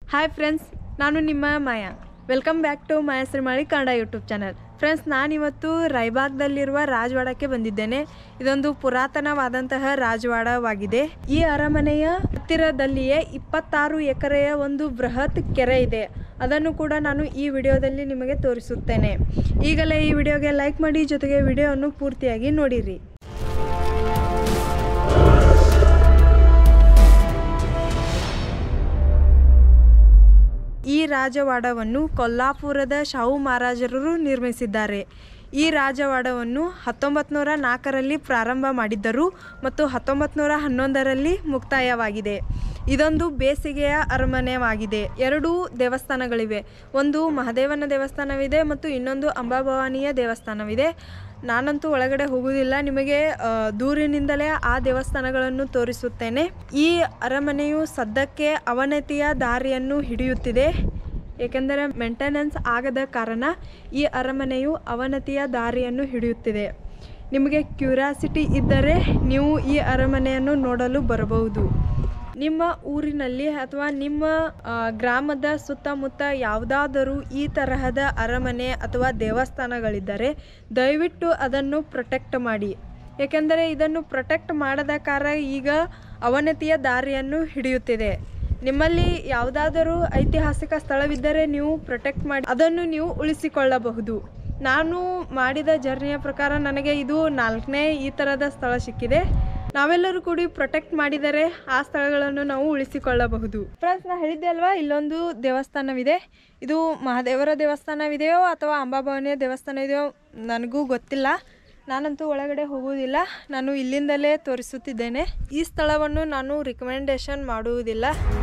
hi friends ನಾನು ನಿಮ್ಮ Maya welcome back to Maya Shrimali Kannada YouTube channel friends ನಾನಿವತ್ತು ರಾಯಬಾಗ್ದಲ್ಲಿರುವ ರಾಜವಾಡಕ್ಕೆ ಬಂದಿದ್ದೇನೆ ಇದೊಂದು ಪುರಾತನವಾದಂತಹ ರಾಜವಾಡವಾಗಿದೆ ಈ ಅರಮನೆಯ ಹತ್ತಿರದಲ್ಲಿಯೇ ಇಪ್ಪತ್ತಾರು ಎಕರೆಯ ಒಂದು ಬೃಹತ್ ಕೆರೆ ಇದೆ ಅದನ್ನು ಕೂಡ ನಾನು ಈ ವಿಡಿಯೋದಲ್ಲಿ ನಿಮಗೆ ತೋರಿಸುತ್ತೇನೆ ಈಗಲೇ ಈ ವಿಡಿಯೋಗೆ ಲೈಕ್ ಮಾಡಿ ಜೊತೆಗೆ ವಿಡಿಯೋವನ್ನು ಪೂರ್ತಿಯಾಗಿ ನೋಡಿರಿ ಈ ರಾಜವಾಡವನ್ನು ಕೊಲ್ಲಾಪುರದ ಶಾಹು ಮಹಾರಾಜರು ನಿರ್ಮಿಸಿದ್ದಾರೆ ಈ ರಾಜವಾಡವನ್ನು ಹತ್ತೊಂಬತ್ತು ನೂರ ನಾಲ್ಕರಲ್ಲಿ ಪ್ರಾರಂಭ ಮಾಡಿದ್ದರು ಮತ್ತು ಹತ್ತೊಂಬತ್ತು ನೂರ ಹನ್ನೊಂದರಲ್ಲಿ ಮುಕ್ತಾಯವಾಗಿದೆ ಇದೊಂದು ಬೇಸಿಗೆಯ ಅರಮನೆಯಾಗಿದೆ ಎರಡು ದೇವಸ್ಥಾನಗಳಿವೆ ಒಂದು ಮಹಾದೇವನ ದೇವಸ್ಥಾನವಿದೆ ಮತ್ತು ಇನ್ನೊಂದು ಅಂಬಾಭವಾನಿಯ ದೇವಸ್ಥಾನವಿದೆ ನಾನಂತೂ ಒಳಗಡೆ ಹೋಗುವುದಿಲ್ಲ ನಿಮಗೆ ಆ, ದೂರಿನಿಂದಲೇ ಆ ದೇವಸ್ಥಾನಗಳನ್ನು ತೋರಿಸುತ್ತೇನೆ ಈ ಅರಮನೆಯು ಸದ್ಯಕ್ಕೆ ಅವನತಿಯ ದಾರಿಯನ್ನು ಹಿಡಿಯುತ್ತಿದೆ ಏಕೆಂದರೆ ಮೇಂಟೆನೆನ್ಸ್ ಆಗದ ಕಾರಣ ಈ ಅರಮನೆಯು ಅವನತಿಯ ದಾರಿಯನ್ನು ಹಿಡಿಯುತ್ತಿದೆ ನಿಮಗೆ ಕ್ಯೂರಿಯಾಸಿಟಿ ಇದ್ದರೆ ನೀವು ಈ ಅರಮನೆಯನ್ನು ನೋಡಲು ಬರಬಹುದು ನಿಮ್ಮ ಊರಿನಲ್ಲಿ ಅಥವಾ ನಿಮ್ಮ ಆ, ಗ್ರಾಮದ ಸುತ್ತಮುತ್ತ ಯಾವುದಾದರೂ ಈ ತರಹದ ಅರಮನೆ ಅಥವಾ ದೇವಸ್ಥಾನಗಳಿದ್ದರೆ ದಯವಿಟ್ಟು ಅದನ್ನು ಪ್ರೊಟೆಕ್ಟ್ ಮಾಡಿ ಏಕೆಂದರೆ ಇದನ್ನು ಪ್ರೊಟೆಕ್ಟ್ ಮಾಡದ ಕಾರಣ ಈಗ ಅವನತಿಯ ದಾರಿಯನ್ನು ಹಿಡಿಯುತ್ತಿದೆ ನಿಮ್ಮಲ್ಲಿ ಯಾವುದಾದರೂ ಐತಿಹಾಸಿಕ ಸ್ಥಳವಿದ್ದರೆ ನೀವು ಪ್ರೊಟೆಕ್ಟ್ ಮಾಡಿ ಅದನ್ನು ನೀವು ಉಳಿಸಿಕೊಳ್ಳಬಹುದು ನಾನು ಮಾಡಿದ ಜರ್ನಿಯ ಪ್ರಕಾರ ನನಗೆ ಇದು ನಾಲ್ಕನೇ ಈ ಥರದ ಸ್ಥಳ ಸಿಕ್ಕಿದೆ ನಾವೆಲ್ಲರೂ ಕೂಡಿ ಪ್ರೊಟೆಕ್ಟ್ ಮಾಡಿದರೆ ಆ ಸ್ಥಳಗಳನ್ನು ನಾವು ಉಳಿಸಿಕೊಳ್ಳಬಹುದು ಫ್ರೆಂಡ್ಸ್ ನಾ ಹೇಳಿದ್ದೆ ಅಲ್ವಾ ಇಲ್ಲೊಂದು ದೇವಸ್ಥಾನವಿದೆ ಇದು ಮಹಾದೇವರ ದೇವಸ್ಥಾನವಿದೆಯೋ ಅಥವಾ ಅಂಬಾಭವಾನಿಯ ದೇವಸ್ಥಾನ ಇದೆಯೋ ನನಗೂ ಗೊತ್ತಿಲ್ಲ ನಾನಂತೂ ಒಳಗಡೆ ಹೋಗುವುದಿಲ್ಲ ನಾನು ಇಲ್ಲಿಂದಲೇ ತೋರಿಸುತ್ತಿದ್ದೇನೆ ಈ ಸ್ಥಳವನ್ನು ನಾನು ರಿಕಮೆಂಡೇಶನ್ ಮಾಡುವುದಿಲ್ಲ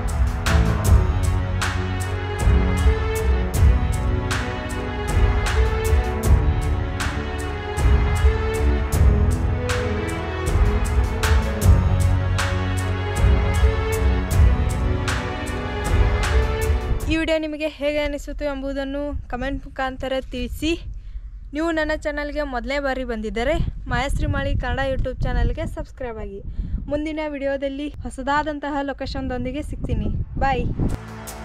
ಈ ವಿಡಿಯೋ ನಿಮಗೆ ಹೇಗೆ ಅನಿಸಿತು ಎಂಬುದನ್ನು ಕಮೆಂಟ್ ಮುಖಾಂತರ ತಿಳಿಸಿ ನೀವು ನನ್ನ ಚಾನಲ್ಗೆ ಮೊದಲನೇ ಬಾರಿ ಬಂದಿದ್ದರೆ ಮಾಯಶ್ರೀಮಾಳಿ ಕನ್ನಡ ಯೂಟ್ಯೂಬ್ ಚಾನಲ್ಗೆ ಸಬ್ಸ್ಕ್ರೈಬ್ ಆಗಿ ಮುಂದಿನ ವಿಡಿಯೋದಲ್ಲಿ ಹೊಸದಾದಂತಹ ಲೊಕೇಶನ್ದೊಂದಿಗೆ ಸಿಗ್ತೀನಿ ಬಾಯ್